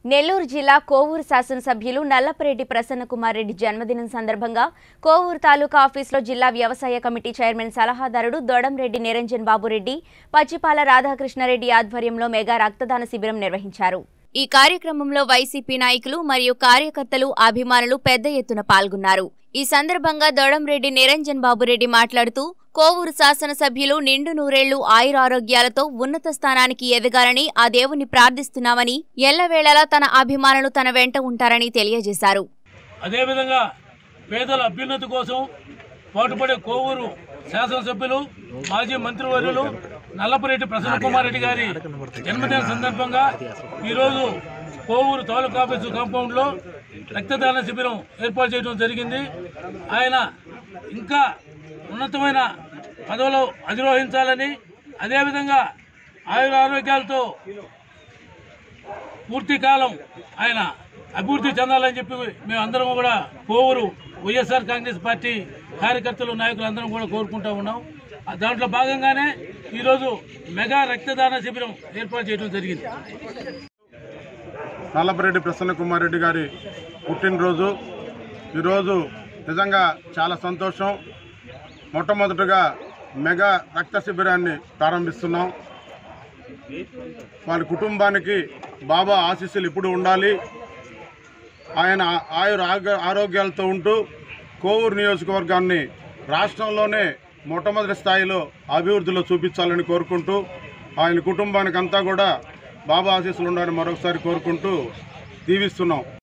నెల్లూరు జిల్లా కోవూరు శాసనసభ్యులు నల్లపరెడ్డి ప్రసన్నకుమార్ రెడ్డి జన్మదినం సందర్భంగా కోవూరు తాలూకా ఆఫీసులో జిల్లా వ్యవసాయ కమిటీ చైర్మన్ సలహాదారుడు దొడంరెడ్డి నిరంజన్ బాబురెడ్డి పచ్చిపాల రాధాకృష్ణారెడ్డి ఆధ్వర్యంలో మెగా రక్తదాన శిబిరం నిర్వహించారు ఈ కార్యక్రమంలో వైసీపీ నాయకులు మరియు కార్యకర్తలు అభిమానులు పెద్ద ఎత్తున పాల్గొన్నారు ఈ సందర్భంగా దొడంరెడ్డి నిరంజన్ బాబురెడ్డి మాట్లాడుతూ కోవూరు శాసనసభ్యులు నిండు నూరేళ్లు ఆయురారోగ్యాలతో ఉన్నత స్థానానికి ఎదగాలని ఆ దేవుని ప్రార్థిస్తున్నామని ఎల్లవేళలా తన అభిమానులు తన వెంట ఉంటారని తెలియజేశారు అదేవిధంగా పేదల అభ్యున్నతి కోసం పాటుపడే కోవూరు శాసనసభ్యులు మాజీ మంత్రివర్యులు నల్లపరెడ్డి ప్రసన్న కుమార్ రెడ్డి గారి జన్మదిన సందర్భంగా ఈరోజు కోవూరు తాలూకా ఆఫీసు కాంపౌండ్లో రక్తదాన శిబిరం ఏర్పాటు చేయడం జరిగింది ఆయన ఇంకా ఉన్నతమైన పదవులు అధిరోహించాలని అదేవిధంగా ఆయుర ఆరోగ్యాలతో పూర్తి కాలం ఆయన అభివృద్ధి చెందాలని చెప్పి మేము అందరం కూడా కోవూరు వైఎస్ఆర్ కాంగ్రెస్ పార్టీ కార్యకర్తలు నాయకులు అందరం కూడా కోరుకుంటా ఉన్నాం ఆ దాంట్లో భాగంగానే ఈరోజు మెగా రక్తదాన శిబిరం ఏర్పాటు చేయడం జరిగింది నల్లపరెడ్డి ప్రసన్న కుమార్ రెడ్డి గారి పుట్టినరోజు ఈరోజు నిజంగా చాలా సంతోషం మొట్టమొదటగా మెగా రక్త శిబిరాన్ని ప్రారంభిస్తున్నాం వారి కుటుంబానికి బాబా ఆశీస్సులు ఇప్పుడు ఉండాలి ఆయన ఆయుర ఆగ- ఆరోగ్యాలతో ఉంటూ కోవూరు నియోజకవర్గాన్ని రాష్ట్రంలోనే మొట్టమొదటి స్థాయిలో అభివృద్ధిలో చూపించాలని కోరుకుంటూ ఆయన కుటుంబానికి అంతా కూడా బాబా ఆశీస్సులు ఉండాలని మరొకసారి కోరుకుంటూ దీవిస్తున్నాం